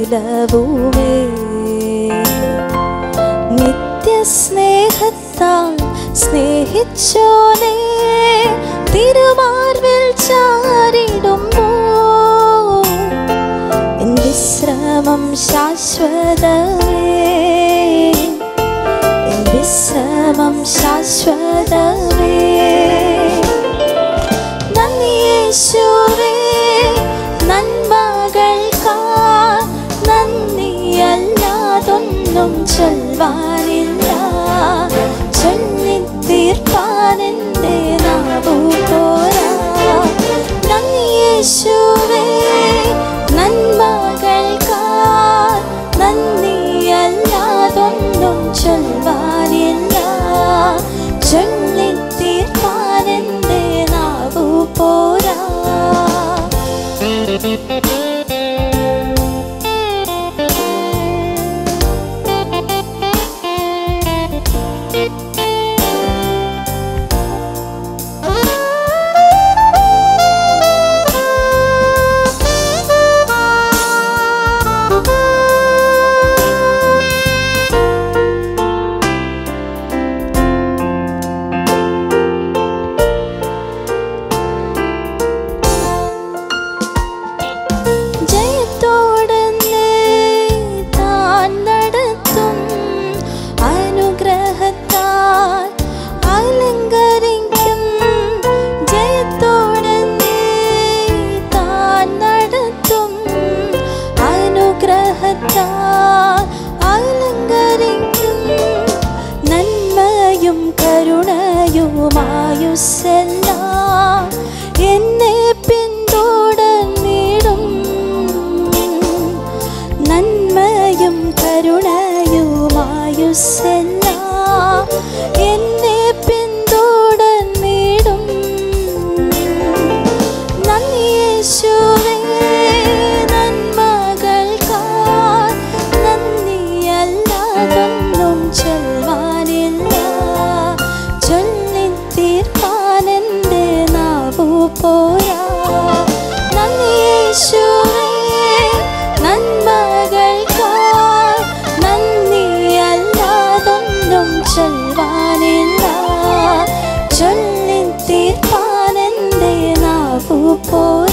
ബലവുമേ നിത്യസ്നേഹത്താൽ സ്നേഹിച്ചോനെ തിരുമാർവിൽ ചാരിടുമ്പോ N വിശ്രമം ശാശ്വതമേ N വിശ്രമം ശാശ്വതമേ നന്ദി യേശുവേ നന്മകൾക്കാ നന്ദിയല്ലാതൊന്നും ചൊൽവാനില്ല ചൊല്ലിത്തീർപ്പാനെൻ്റെ നാവു പോരാ നന്ദി യേശുവേ നന്മകൾക്കാ നന്ദിയല്ലാതൊന്നും ചൊൽവാനില്ല ചൊല്ലിത്തീർപ്പാനെൻ്റെ നാവു പോരാ ജയത്തോടെന്നെ താൻ നടത്തും അനുഗ്രഹത്താൽ അലങ്കരിക്കും ജയത്തോടെന്നെ താൻ നടത്തും അനുഗ്രഹത്താൽ അലങ്കരിക്കും നന്മയും കരുണയുമായുസെല്ലാം എന്നെ പിന്തുടർന്നിടും നന്മയും കരുണയുമായുസെല്ലാം എന്നെ പിന്തുടർന്നിടും നന്ദി യേശുവേ നന്മകൾക്കായി നന്ദിയല്ലാതൊന്നും ചൊൽവാനില്ല ചൊല്ലിത്തീർപ്പാനെൻ്റെ നാവു പോരാ നന്ദി യേശുവേ നന്മകൾക്കായി നന്ദിയല്ലാതൊന്നും ചൊൽവാനില്ല ചൊല്ലിത്തീർപ്പാനെൻ്റെ നാവു പോരാ